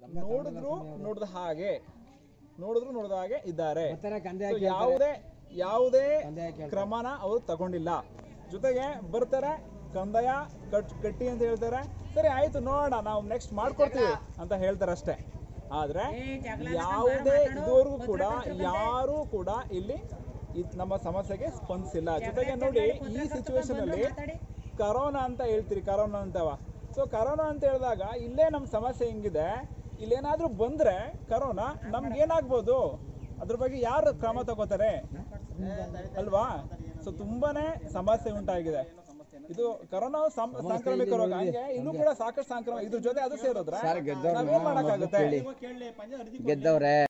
ನೋಡಿದ್ರು ನೋಡಿದ ಹಾಗೆ ನೋಡಿದ್ರು ನೋಡಿದ ಹಾಗೆ ಇದ್ದಾರೆ ಬರ್ತಾರೆ ಕಂದೆ So, ಯಾವುದೇ ಯಾವುದೇ ಕ್ರಮನ ಅವರು ತಗೊಂಡಿಲ್ಲ ಜೊತೆಗೆ ಬರ್ತಾರೆ ಕಂದಾಯ ಕಟ್ ಕಟ್ಟಿ ಅಂತ ಹೇಳ್ತಾರೆ ಸರಿ ಆಯ್ತು ನೋಡೋಣ ನಾವು ನೆಕ್ಸ್ಟ್ ಮಾಡ್ಕೊಡ್ತೀವಿ ಅಂತ ಹೇಳ್ತಾರೆ ಅಷ್ಟೇ ಆದ್ರೆ ಯಾವುದೇ ಇದುವರೆಗೂ ಕೂಡ ಯಾರೂ ಕೂಡ ಇಲ್ಲಿ ಇದ್ ನಮ್ಮ ಸಮಸ್ಯೆಗೆ ಸ್ಪಂದಿಸಿಲ್ಲ ಜೊತೆಗೆ ನೋಡಿ ಈ ಸಿಚುವೇಶನ್ ಅಲ್ಲಿ ಕರೋನಾ ಅಂತ ಹೇಳ್ತೀರಿ ಕರೋನಾ ಅಂತವ ಸೊ ಕರೋನಾ ಅಂತ ಹೇಳಿದಾಗ ಇಲ್ಲೇ ನಮ್ಮ ಸಮಸ್ಯೆ ಹಿಂಗಿದೆ ಇಲ್ಲೇನಾದ್ರೂ ಬಂದ್ರೆ ಕರೋನಾ ನಮ್ಗೆ ಏನಾಗ್ಬೋದು ಅದ್ರ ಬಗ್ಗೆ ಯಾರು ಕ್ರಮ ತಗೋತಾರೆ ಅಲ್ವಾ ಸೊ ತುಂಬಾನೇ ಸಮಸ್ಯೆ ಉಂಟಾಗಿದೆ ಇದು ಕರೋನಾ ಸಂ- ಸಾಂಕ್ರಾಮಿಕ ರೋಗ ಹಂಗೆ ಇಲ್ಲೂ ಕೂಡ ಸಾಕಷ್ಟು ಸಾಂಕ್ರಾಮಿಕ ಇದ್ರ ಜೊತೆ ಅದು ಸೇರಿದ್ರೆ ನಾವೇನ್ ಮಾಡಕ್ಕಾಗುತ್ತೆ ಗೆದ್ದವ್ರೆ